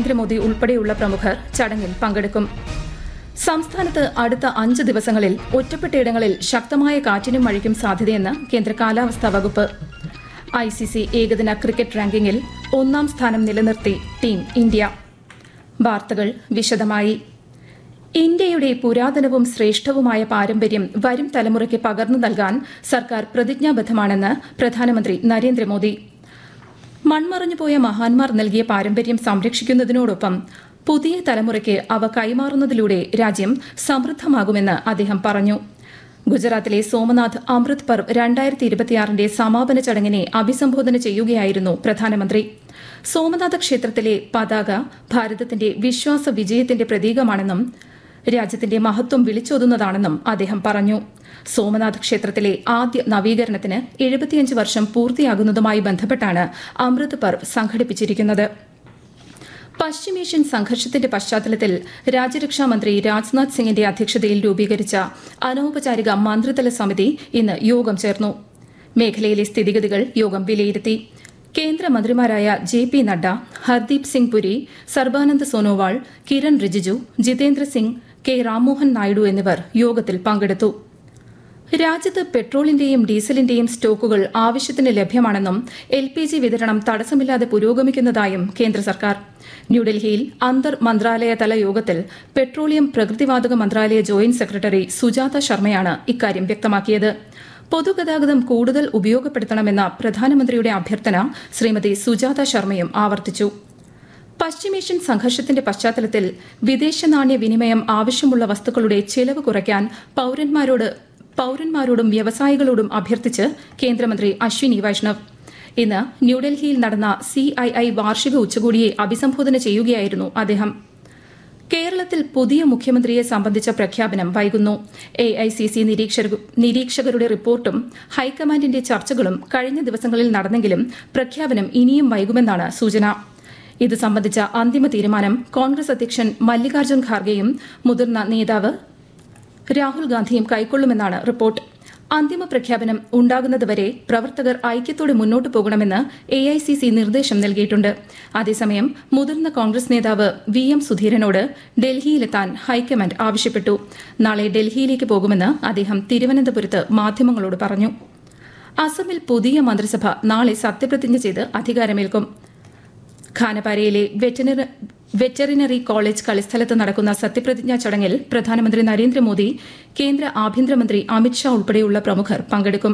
നരേന്ദ്രമോദി ഉൾപ്പെടെയുള്ള പ്രമുഖർ ചടങ്ങിൽ പങ്കെടുക്കും സംസ്ഥാനത്ത് അടുത്ത അഞ്ച് ദിവസങ്ങളിൽ ഒറ്റപ്പെട്ടയിടങ്ങളിൽ ശക്തമായ കാറ്റിനും മഴയ്ക്കും സാധ്യതയെന്ന് കേന്ദ്ര കാലാവസ്ഥാ വകുപ്പ് ഐ സി സി ഏകദിന ക്രിക്കറ്റ് റാങ്കിങ്ങിൽ ഒന്നാം സ്ഥാനം നിലനിർത്തി ടീം ഇന്ത്യ വാർത്തകൾ വിശദമായി ഇന്ത്യയുടെ പുരാതനവും ശ്രേഷ്ഠവുമായ പാരമ്പര്യം വരും തലമുറയ്ക്ക് പകർന്നു നൽകാൻ സർക്കാർ പ്രതിജ്ഞാബദ്ധമാണെന്ന് പ്രധാനമന്ത്രി നരേന്ദ്രമോദി മൺമറഞ്ഞുപോയ മഹാന്മാർ നൽകിയ പാരമ്പര്യം സംരക്ഷിക്കുന്നതിനോടൊപ്പം പുതിയ തലമുറയ്ക്ക് അവ കൈമാറുന്നതിലൂടെ രാജ്യം സമൃദ്ധമാകുമെന്ന് അദ്ദേഹം പറഞ്ഞു ഗുജറാത്തിലെ സോമനാഥ് അമൃത് പർവ് രണ്ടായിരത്തി ഇരുപത്തിയാറിന്റെ സമാപന ചടങ്ങിനെ അഭിസംബോധന ചെയ്യുകയായിരുന്നു പ്രധാനമന്ത്രി സോമനാഥ ക്ഷേത്രത്തിലെ പതാക ഭാരതത്തിന്റെ വിശ്വാസ വിജയത്തിന്റെ പ്രതീകമാണെന്നും രാജ്യത്തിന്റെ മഹത്വം വിളിച്ചോതുന്നതാണെന്നും അദ്ദേഹം പറഞ്ഞു സോമനാഥ് ക്ഷേത്രത്തിലെ ആദ്യ നവീകരണത്തിന് എഴുപത്തിയഞ്ച് വർഷം പൂർത്തിയാകുന്നതുമായി ബന്ധപ്പെട്ടാണ് അമൃത് പർവ് സംഘടിപ്പിച്ചിരിക്കുന്നത് പശ്ചിമേഷ്യൻ സംഘർഷത്തിന്റെ പശ്ചാത്തലത്തിൽ രാജ്യരക്ഷാ മന്ത്രി രാജ്നാഥ് സിംഗിന്റെ അധ്യക്ഷതയിൽ രൂപീകരിച്ച അനൌപചാരിക മന്ത്രിതല സമിതി ഇന്ന് യോഗം ചേർന്നു മേഖലയിലെ സ്ഥിതിഗതികൾ യോഗം വിലയിരുത്തി കേന്ദ്രമന്ത്രിമാരായ J P Nadda Hardeep Singh Puri Sarbananda Sonowal Kiren Rijiju Jitendra Singh K Rammohan Naidu എന്നിവർ യോഗത്തിൽ പങ്കെടുത്തു രാജ്യത്ത് പെട്രോളിന്റെയും ഡീസലിന്റെയും സ്റ്റോക്കുകൾ ആവശ്യത്തിന് ലഭ്യമാണെന്നും എൽ പി ജി വിതരണം തടസ്സമില്ലാതെ പുരോഗമിക്കുന്നതായും കേന്ദ്ര സർക്കാർ ന്യൂഡൽഹിയിൽ അന്തർ മന്ത്രാലയ തല യോഗത്തിൽ പെട്രോളിയം പ്രകൃതിവാതക മന്ത്രാലയ ജോയിന്റ് സെക്രട്ടറി സുജാത ശർമ്മയാണ് ഇക്കാര്യം വ്യക്തമാക്കിയത് പൊതുഗതാഗതം കൂടുതൽ ഉപയോഗപ്പെടുത്തണമെന്ന പ്രധാനമന്ത്രിയുടെ അഭ്യർത്ഥന ശ്രീമതി സുജാത ശർമ്മയും ആവർത്തിച്ചു പശ്ചിമേഷ്യൻ സംഘർഷത്തിന്റെ പശ്ചാത്തലത്തിൽ വിദേശ നാണ്യ വിനിമയം ആവശ്യമുള്ള വസ്തുക്കളുടെ ചെലവ് കുറയ്ക്കാൻ പൌരന്മാരോട് പൌരന്മാരോടും വ്യവസായികളോടും അഭ്യർത്ഥിച്ച് കേന്ദ്രമന്ത്രി അശ്വിനി വൈഷ്ണവ് ഇന്ന് ന്യൂഡൽഹിയിൽ നടന്ന സിഐഐ വാർഷിക ഉച്ചകോടിയെ അഭിസംബോധന ചെയ്യുകയായിരുന്നു അദ്ദേഹം കേരളത്തിൽ പുതിയ മുഖ്യമന്ത്രിയെ സംബന്ധിച്ച പ്രഖ്യാപനം വൈകുന്നു എ ഐ സി സി നിരീക്ഷകരുടെ റിപ്പോർട്ടും ഹൈക്കമാൻഡിന്റെ ചർച്ചകളും കഴിഞ്ഞ ദിവസങ്ങളിൽ നടന്നെങ്കിലും പ്രഖ്യാപനം ഇനിയും വൈകുമെന്നാണ് സൂചന ഇത് സംബന്ധിച്ച അന്തിമ തീരുമാനം കോൺഗ്രസ് അധ്യക്ഷൻ മല്ലികാർജ്ജുൻ ഖാർഗെയും മുതിർന്ന നേതാവ് രാഹുൽ ഗാന്ധിയും കൈക്കൊള്ളുമെന്നാണ് റിപ്പോർട്ട് അന്തിമ പ്രഖ്യാപനം ഉണ്ടാകുന്നതുവരെ പ്രവർത്തകർ ഐക്യത്തോടെ മുന്നോട്ടു പോകണമെന്ന് എ ഐ സി സി നിർദ്ദേശം നൽകിയിട്ടുണ്ട് അതേസമയം മുതിർന്ന കോൺഗ്രസ് നേതാവ് വി എം സുധീരനോട് ഡൽഹിയിലെത്താൻ ഹൈക്കമാൻഡ് ആവശ്യപ്പെട്ടു നാളെ ഡൽഹിയിലേക്ക് പോകുമെന്ന് അദ്ദേഹം തിരുവനന്തപുരത്ത് മാധ്യമങ്ങളോട് പറഞ്ഞു അസമിൽ പുതിയ മന്ത്രിസഭ നാളെ സത്യപ്രതിജ്ഞ ചെയ്ത് അധികാരമേൽക്കും ഖാനപാരയിലെ വെറ്റനറി വെറ്ററിനറി കോളേജ് കളിസ്ഥലത്ത് നടക്കുന്ന സത്യപ്രതിജ്ഞാ ചടങ്ങിൽ പ്രധാനമന്ത്രി നരേന്ദ്രമോദി കേന്ദ്ര ആഭ്യന്തരമന്ത്രി അമിത്ഷാ ഉൾപ്പെടെയുള്ള പ്രമുഖർ പങ്കെടുക്കും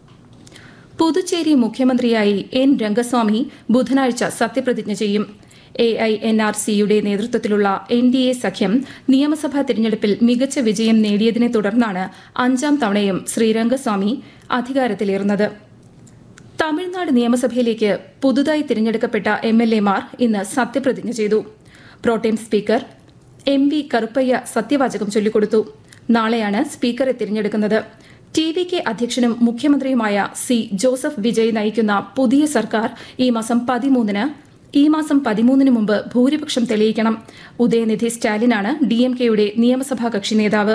പുതുച്ചേരി മുഖ്യമന്ത്രിയായി എൻ രംഗസ്വാമി ബുധനാഴ്ച സത്യപ്രതിജ്ഞ ചെയ്യും എ ഐ എൻ ആർ സിയുടെ നേതൃത്വത്തിലുള്ള എൻ ഡി എ സഖ്യം നിയമസഭാ തിരഞ്ഞെടുപ്പിൽ മികച്ച വിജയം നേടിയതിനെ തുടർന്നാണ് അഞ്ചാം തവണയും ശ്രീ രംഗസ്വാമി അധികാരത്തിലേറുന്നത് തമിഴ്നാട് നിയമസഭയിലേക്ക് പുതുതായി തിരഞ്ഞെടുക്കപ്പെട്ട എം എൽ എമാർ ഇന്ന് സത്യപ്രതിജ്ഞ ചെയ്തു protem speaker M V Karuppayya സത്യവാചകം ചൊല്ലിക്കൊടുത്തു നാളെയാണ് സ്പീക്കറെ തിരഞ്ഞെടുക്കുന്നത് ടി വി കെ അധ്യക്ഷനും മുഖ്യമന്ത്രിയുമായ സി ജോസഫ് വിജയ് നയിക്കുന്ന പുതിയ സർക്കാർ ഈ മാസം പതിമൂന്നിന് ഈ മാസം പതിമൂന്നിന് മുമ്പ് ഭൂരിപക്ഷം തെളിയിക്കണം ഉദയനിധി സ്റ്റാലിനാണ് ഡി എം കെയുടെ നിയമസഭാ കക്ഷി നേതാവ്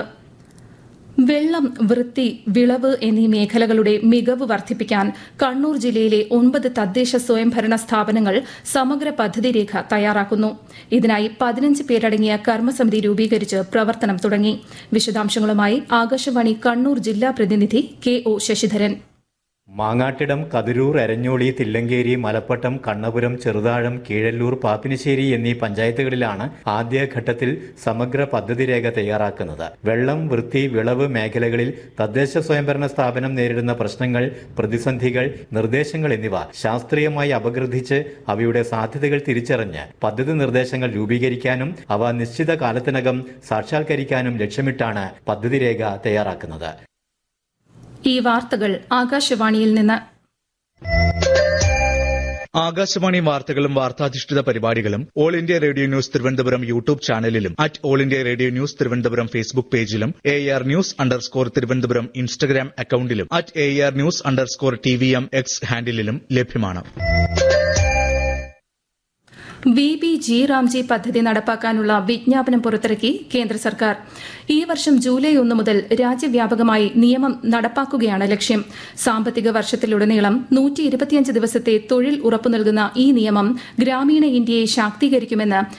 വെള്ളം വൃത്തി വിളവ് എന്നീ മേഖലകളുടെ മികവ് വർദ്ധിപ്പിക്കാൻ കണ്ണൂർ ജില്ലയിലെ ഒൻപത് തദ്ദേശ സ്വയംഭരണ സ്ഥാപനങ്ങൾ സമഗ്ര പദ്ധതി രേഖ തയ്യാറാക്കുന്നു ഇതിനായി പതിനഞ്ച് പേരടങ്ങിയ കർമ്മസമിതി രൂപീകരിച്ച് പ്രവർത്തനം തുടങ്ങി വിശദാംശങ്ങളുമായി ആകാശവാണി കണ്ണൂർ ജില്ലാ പ്രതിനിധി കെ ഒ ശശിധരൻ മാങ്ങാട്ടിടം കതിരൂർ എരഞ്ഞോളി തില്ലങ്കേരി മലപ്പട്ടം കണ്ണപുരം ചെറുതാഴം കീഴല്ലൂർ പാപ്പിനിശ്ശേരി എന്നീ പഞ്ചായത്തുകളിലാണ് ആദ്യഘട്ടത്തിൽ സമഗ്ര പദ്ധതി രേഖ തയ്യാറാക്കുന്നത് വെള്ളം വൃത്തി വിളവ് മേഖലകളിൽ തദ്ദേശ സ്വയംഭരണ സ്ഥാപനം നേരിടുന്ന പ്രശ്നങ്ങൾ പ്രതിസന്ധികൾ നിർദ്ദേശങ്ങൾ എന്നിവ ശാസ്ത്രീയമായി അപഗ്രഥിച്ച് അവയുടെ സാധ്യതകൾ തിരിച്ചറിഞ്ഞ് പദ്ധതി നിർദ്ദേശങ്ങൾ രൂപീകരിക്കാനും അവ നിശ്ചിത കാലത്തിനകം സാക്ഷാത്കരിക്കാനും ലക്ഷ്യമിട്ടാണ് പദ്ധതി രേഖ തയ്യാറാക്കുന്നത് ഈ വാർത്തകൾ ആകാശവാണിയിൽ നിന്ന് ആകാശവാണി വാർത്തകളും വാർത്താധിഷ്ഠിത പരിപാടികളും all India radio news Thiruvananthapuram YouTube ചാനലിലും at all India radio news Thiruvananthapuram Facebook പേജിലും A R news underscore Thiruvananthapuram Instagram അക്കൌണ്ടിലും at A R news underscore T V M X ഹാൻഡിലും ലഭ്യമാണ് വി ബി ജി റാംജി പദ്ധതി നടപ്പാക്കാനുള്ള വിജ്ഞാപനം പുറത്തിറക്കി കേന്ദ്ര സർക്കാർ ഈ വർഷം ജൂലൈ ഒന്ന് മുതൽ രാജ്യവ്യാപകമായി നിയമം നടപ്പാക്കുകയാണ് ലക്ഷ്യം സാമ്പത്തിക വർഷത്തിലുടനീളം നൂറ്റി ഇരുപത്തിയഞ്ച് ദിവസത്തെ തൊഴിൽ ഉറപ്പു നൽകുന്ന ഈ നിയമം ഗ്രാമീണ ഇന്ത്യയെ ശാക്തീകരിക്കുമെന്ന്